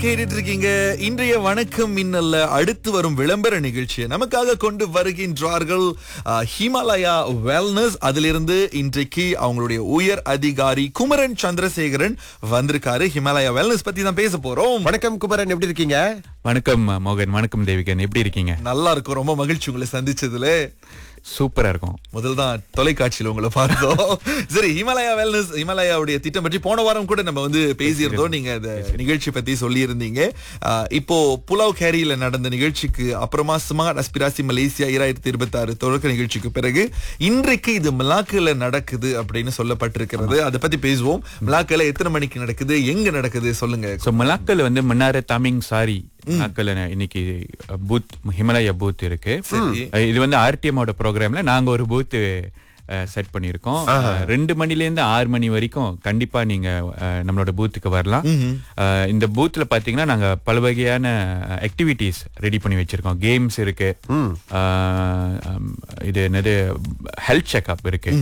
கேட்டுட்டு இருக்கீங்க இன்றைய வணக்கம் மின்னல்ல அடுத்து வரும் விளம்பர நிகழ்ச்சியை நமக்காக கொண்டு வருகின்றார்கள் அஹ், ஹிமாலயா வெல்னஸ் அதிலிருந்து இன்றைக்கு அவங்களுடைய உயர் அதிகாரி குமரன் சந்திரசேகரன் வந்திருக்காரு ஹிமாலயா வெல்னஸ் பத்தி தான் பேச போறோம் வணக்கம் குமரன் எப்படி இருக்கீங்க வணக்கம் மோகன் வணக்கம் தேவிகன் எப்படி இருக்கீங்க நல்லா இருக்கும் ரொம்ப மகிழ்ச்சி உங்களை சந்திச்சதுல சூப்பரா இருக்கும் முதல் தான் தொலைக்காட்சியில் உங்களை பார்த்தோம் சரி ஹிமாலயா வெல்னஸ் ஹிமாலயாவுடைய திட்டம் பற்றி போன வாரம் கூட நம்ம வந்து பேசியிருந்தோம் நீங்க இந்த நிகழ்ச்சி பத்தி சொல்லியிருந்தீங்க ஆஹ் இப்போ புலாவ் கேரியில நடந்த நிகழ்ச்சிக்கு அப்புறமா ஸ்மார்ட் அஸ்பிராசி மலேசியா இராயிரத்தி இருபத்தி ஆறு தொடக்க நிகழ்ச்சிக்கு பிறகு இன்றைக்கு இது மிலாக்குல நடக்குது அப்படின்னு சொல்லப்பட்டிருக்கிறது அதை பத்தி பேசுவோம் மிலாக்குல எத்தனை மணிக்கு நடக்குது எங்க நடக்குது சொல்லுங்க ஸோ மலாக்கல் வந்து முன்னார தமிங் சாரி மலாக்கல் இன்னைக்கு பூத் ஹிமாலயா பூத் இருக்கு சரி. அஹ் இது வந்து ஆர்டிஎம்மோட ப்ரோக்ராம்ல நாங்க ஒரு பூத் செட் பண்ணியிருக்கோம் அஹ் ரெண்டு மணில இருந்து ஆறு மணி வரைக்கும் கண்டிப்பா நீங்க அஹ், நம்மளோட பூத்துக்கு வரலாம் அஹ், இந்த பூத்ல பாத்தீங்கன்னா நாங்க பல வகையான ஆக்டிவிட்டீஸ் ரெடி பண்ணி வச்சிருக்கோம் கேம்ஸ் இருக்கு அஹ், ஹம், இது என்னது ஹெல்த் செக்அப் இருக்கு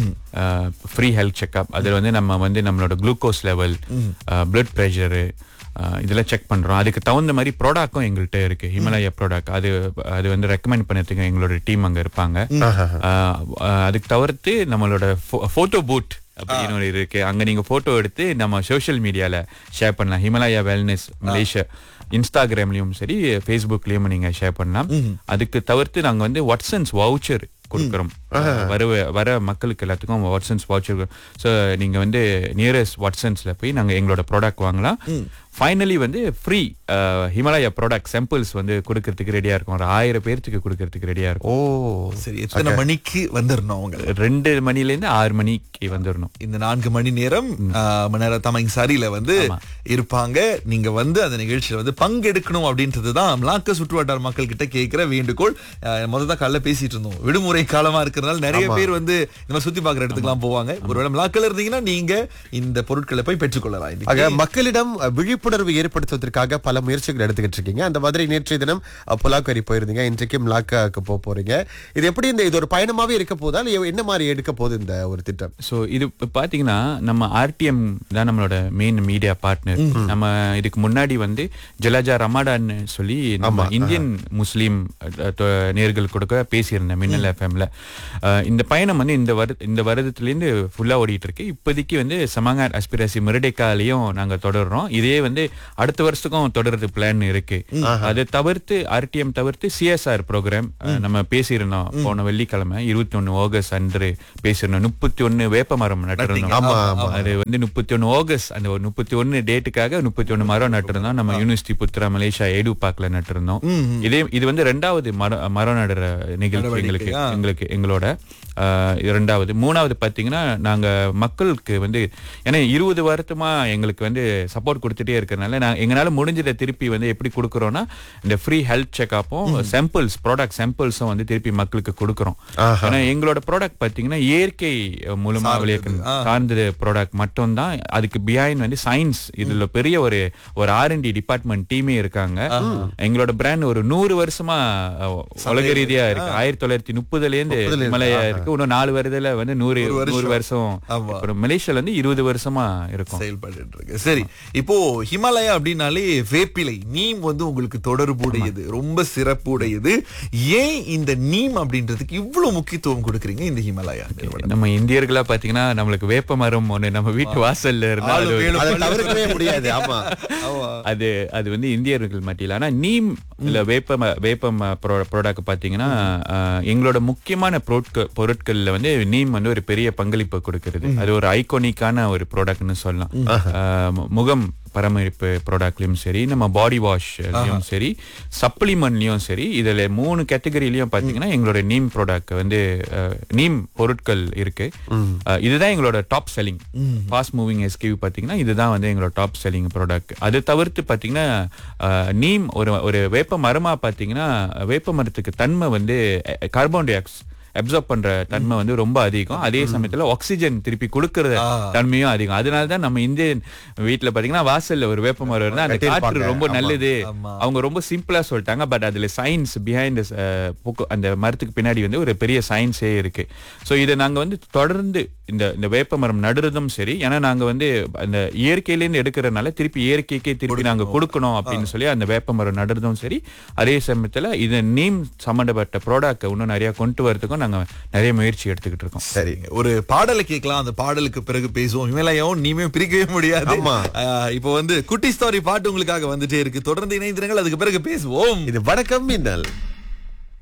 ஃப்ரீ ஹெல்த் செக்அப் அதுல வந்து நம்ம வந்து நம்மளோட குளுக்கோஸ் லெவல் பிளட் ப்ரெஷரு இதெல்லாம் செக் பண்றோம் அதுக்கு தகுந்த மாதிரி ப்ராடக்டும் எங்கள்கிட்ட இருக்கு ஹிமாலயா ப்ராடக்ட் அது அது வந்து ரெக்கமெண்ட் பண்ணதுக்கு எங்களோட டீம் அங்க இருப்பாங்க அஹ், அஹ், அதுக்கு தவிர்த்து நம்மளோட போட்டோ பூட் அப்படின்னு ஒரு இருக்கு அங்க நீங்க போட்டோ எடுத்து நம்ம சோஷியல் மீடியால ஷேர் பண்ணலாம் ஹிமாலயா வெல்னஸ் மலேசியா இன்ஸ்டாகிராம்லயும் சரி ஃபேஸ்புக்லயும் நீங்க ஷேர் பண்ணலாம் அதுக்கு தவிர்த்து நாங்க வந்து வாட்ஸன்ஸ் வவுச்சர் கொடுக்குறோம் வர வர மக்களுக்கு எல்லாத்துக்கும் வாட்ஸன்ஸ் வவுச்சர் ஸோ நீங்க வந்து நியரஸ்ட் வாட்ஸன்ஸ்ல போய் நாங்க எங்களோட ப்ராடக்ட் வாங்கலாம் ஃபைனலி வந்து ஃப்ரீ ஹிமாலயா ப்ராடக்ட் சாம்பிள்ஸ் வந்து கொடுக்கறதுக்கு ரெடியா இருக்கும் ஒரு ஆயிரம் பேர்த்துக்கு கொடுக்கறதுக்கு ரெடியா இருக்கும் ஓ சரி எத்தனை மணிக்கு வந்துடணும் அவங்க ரெண்டு மணில இருந்து ஆறு மணிக்கு வந்துடணும் இந்த நான்கு மணி நேரம் ஆஹ், மணி நேரம் தமிழ் சாரியில வந்து இருப்பாங்க நீங்க வந்து அந்த நிகழ்ச்சியில வந்து பங்கெடுக்கணும் அப்படின்றது தான் மிளாக்க சுற்றுவட்டார மக்கள் கிட்ட கேட்கிற வேண்டுகோள் ஆஹ், முதல்ல தான் காலைல பேசிட்டு இருந்தோம் விடுமுறை காலமா இருக்கிறதுனால நிறைய பேர் வந்து இந்த மாதிரி சுத்தி பாக்குற இடத்துக்குலாம் போவாங்க ஒருவேளை மிளாக்கல் இருந்தீங்கன்னா நீங்க இந்த பொருட்களை போய் பெற்றுக்கொள்ளலாம் இன்னைக்கு. ஆக மக்களிடம் அஹ், விழிப்புணர்வு ஏற்படுத்துவதற்காக பல முயற்சிகள் எடுத்துக்கிட்டு இருக்கீங்க அந்த மாதிரி நேற்றைய தினம் அஹ், புலாக்கரி போயிருந்தீங்க இன்றைக்கு மிலாக்காக்கு போக போறீங்க இது எப்படி இந்த இது ஒரு பயணமாவே இருக்க போதா இல்ல என்ன மாதிரி எடுக்க போகுது இந்த ஒரு திட்டம் ஸோ இது இப்ப பாத்தீங்கன்னா நம்ம ஆர்டிஎம் தான் நம்மளோட மெயின் மீடியா பார்ட்னர் நம்ம இதுக்கு முன்னாடி வந்து ஜலஜா ரமாடான்னு சொல்லி நம்ம இந்தியன் முஸ்லீம் அஹ், தொ- நேர்கள் கொடுக்க பேசியிருந்தேன் மின்னல் எஃப்எம்ல இந்த பயணம் வந்து இந்த வருட இந்த வருடத்துலேருந்து ஃபுல்லா ஓடிட்டு இருக்கு இப்போதைக்கு வந்து சமாங்காட் அஸ்பிரசி மிரடேக்காலையும் நாங்க தொடர்றோம் இதே வந்து அடுத்த வருஷத்துக்கும் தொடர்றது பிளான் இருக்கு அதை தவிர்த்து ஆர்டிஎம் தவிர்த்து சிஎஸ்ஆர் ப்ரோக்ராம் நம்ம பேசியிருந்தோம் போன வெள்ளிக்கிழமை இருபத்தி ஒன்னு ஆகஸ்ட் அன்று பேசியிருந்தோம் முப்பத்தி ஒன்னு வேப்ப மரம் நட்டிருந்தோம் ஆமா, ஆமா. அது வந்து முப்பத்தி ஒன்னு ஆகஸ்ட் அந்த ஒரு முப்பத்தி ஒன்னு டேட்டுக்காக முப்பத்தி ஒன்னு மரம் நட்டிருந்தோம் நம்ம யூனிவர்சிட்டி புத்ரா மலேசியா ஏடு பார்க்ல நட்டிருந்தோம் இதே இது வந்து ரெண்டாவது மரம் மரம் நடுற நிகழ்ச்சி எங்களுக்கு ஆ. எங்களுக்கு எங்களோட ஆஹ், இது ரெண்டாவது மூணாவது பாத்தீங்கன்னா நாங்க மக்களுக்கு வந்து ஏன்னா இருபது வருத்தமா எங்களுக்கு வந்து சப்போர்ட் கொடுத்துட்டே இருக்கறனால நான் எங்களால முடிஞ்சதை திருப்பி வந்து எப்படி கொடுக்குறோம்னா இந்த ஃப்ரீ ஹெல்த் செக்அப்பும் சாம்பிள்ஸ் ப்ராடக்ட் சாம்பிள்ஸும் வந்து திருப்பி மக்களுக்கு கொடுக்குறோம் ஏன்னா எங்களோட ப்ராடக்ட் பாத்தீங்கன்னா இயற்கை மூலமா விளையாட்டு சார்ந்த ப்ராடக்ட் மட்டும் தான் அதுக்கு பிஹைண்ட் வந்து சயின்ஸ் இதுல பெரிய ஒரு ஒரு ஆர்என்டி டிபார்ட்மெண்ட் டீமே இருக்காங்க எங்களோட பிராண்ட் ஒரு நூறு வருஷமா அஹ், உலக ரீதியா இருக்கு ஆயிரத்தி தொள்ளாயிரத்தி முப்பதுல இருந்து மலையா இருக்கு இன்னும் நாலு வருதுல வந்து நூறு நூறு வருஷம் ஆமா. அப்புறம் மலேசியால வந்து இருபது வருஷமா இருக்கும் செயல்பட்டு இருக்கு சரி இப்போ ஹிமாலயா அப்படின்னாலே வேப்பிலை நீம் வந்து உங்களுக்கு தொடர்புடையது ரொம்ப சிறப்புடையது ஏன் இந்த நீம் அப்படின்றதுக்கு இவ்வளவு முக்கியத்துவம் கொடுக்குறீங்க இந்த ஹிமாலயா நிறுவனம்? நம்ம இந்தியர்களா பாத்தீங்கன்னா நம்மளுக்கு வேப்ப மரம் ஒண்ணு நம்ம வீட்டு வாசல்ல இருந்தா அது ஒரு- வேலும் அதை தவிர்க்கவே முடியாது ஆமா ஆமா. அது அது வந்து இந்தியர்கள் மத்தியில் ஆனா நீம் இல்ல வேப்ப ம- வேப்ப ப்ராடக்ட் பாத்தீங்கன்னா அஹ், எங்களோட முக்கியமான பொருட்கள் பொருட்கள்ல வந்து நீம் வந்து ஒரு பெரிய பங்களிப்பு கொடுக்கிறது அது ஒரு ஐகானிக்கான ஒரு ப்ராடக்ட்னு சொல்லலாம் அஹ், மு- முகம் பராமரிப்பு ப்ராடக்ட்லயும் சரி நம்ம பாடி வாஷ்லயும் சரி சப்ளிமெண்ட்லயும் சரி இதுல மூணு கேட்டகரியிலயும் பாத்தீங்கன்னா எங்களோட நீம் ப்ராடக்ட் வந்து அஹ், நீம் பொருட்கள் இருக்கு அஹ், இதுதான் எங்களோட top selling fast moving SKU பாத்தீங்கன்னா இதுதான் வந்து எங்களோட டாப் செல்லிங் ப்ராடக்ட் அது தவிர்த்து பாத்தீங்கன்னா அஹ், நீம் ஒரு ஒரு வேப்ப மரமா பாத்தீங்கன்னா வேப்ப மரத்துக்கு தன்மை வந்து கார்பன் டை ஆக்ஸ் அப்சர்வ் பண்ற தன்மை வந்து ரொம்ப அதிகம் அதே சமயத்துல ஆக்சிஜன் திருப்பி கொடுக்கற தன்மையும் அதிகம் அதனால தான் நம்ம இந்தியன் வீட்ல பாத்தீங்கன்னா வாசல்ல ஒரு வேப்ப மரம் இருந்தா அந்த காற்று கட்டியிருப்பாங்க. ரொம்ப நல்லது ஆமா. அவங்க ரொம்ப சிம்பிளா சொல்லிட்டாங்க பட் அதுல சயின்ஸ் பிஹைண்ட் அந்த மரத்துக்கு பின்னாடி வந்து ஒரு பெரிய சயின்ஸே இருக்கு சோ இதை நாங்க வந்து தொடர்ந்து இந்த இந்த வேப்ப மரம் நடுறதும் சரி ஏன்னா நாங்க வந்து அந்த இயற்கையில இருந்து எடுக்கிறதுனால திருப்பி இயற்கைக்கே திருப்பி நாங்க கொடுக்கணும் அப்படின்னு சொல்லி அந்த வேப்ப மரம் நடுறதும் சரி அதே சமயத்துல இது நீம் சம்பந்தப்பட்ட ப்ராடக்ட் இன்னும் நிறைய கொண்டு வரதுக்கும் நாங்க நிறைய முயற்சி எடுத்துக்கிட்டு இருக்கோம் சரி ஒரு பாடலை கேட்கலாம் அந்த பாடலுக்கு பிறகு பேசுவோம் இமேலையாவும் நீமே பிரிக்கவே முடியாது ஆமா. ஆஹ் இப்போ வந்து குட்டி ஸ்டோரி பாட்டு உங்களுக்காக வந்துட்டே இருக்கு தொடர்ந்து இணைந்திருங்கள் அதுக்கு பிறகு பேசுவோம் இது வணக்கம் மின்னல்